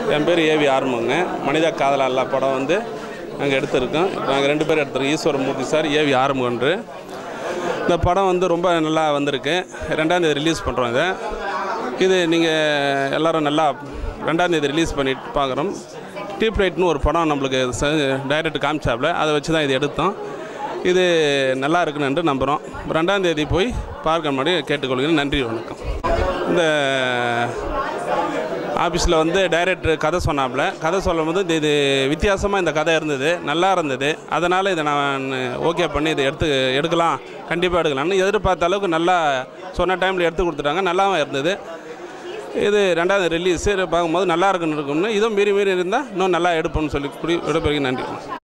என் பேர் ஏவி ஆறுமுகங்க மனிதா காதலா அல்லா படம் வந்து நாங்கள் எடுத்திருக்கோம் நாங்கள் ரெண்டு பேரும் எடுத்திருக்கோம் ஈஸ்வரமூர்த்தி சார் ஏவி ஆறுமுகன்று இந்த படம் வந்து ரொம்ப நல்லா வந்திருக்கு ரெண்டாந்தேதி ரிலீஸ் பண்ணுறோம் இதை இது நீங்கள் எல்லாரும் நல்லா ரெண்டாந்தேதி ரிலீஸ் பண்ணிட்டு பார்க்குறோம் டீப் லைட்னு ஒரு படம் நம்மளுக்கு டைரக்ட் காமிச்சாப்ல அதை வச்சு தான் இது எடுத்தோம் இது நல்லா இருக்குன்னு என்று நம்புகிறோம் ரெண்டாந்தேதி போய் பார்க்க முன்னாடி கேட்டுக்கொள்கிறேன் நன்றி வணக்கம் இந்த ஆஃபீஸில் வந்து டைரக்டர் கதை சொன்னாப்புல கதை சொல்லும்போது இது இது வித்தியாசமாக இந்த கதை இருந்தது நல்லா இருந்தது அதனால் இதை நான் ஓகே பண்ணி இதை எடுத்து எடுக்கலாம் கண்டிப்பாக எடுக்கலாம்னு எதிர்பார்த்த அளவுக்கு நல்லா சொன்ன டைமில் எடுத்து கொடுத்துட்டாங்க நல்லாவும் இருந்தது இது ரெண்டாவது ரிலீஸு பார்க்கும்போது நல்லா இருக்குன்னு இருக்கும்னு இதுவும் மீறி மீறி இருந்தால் இன்னும் நல்லா எடுப்போம்னு சொல்லி கூடி விடைபெறுகிறேன் நன்றி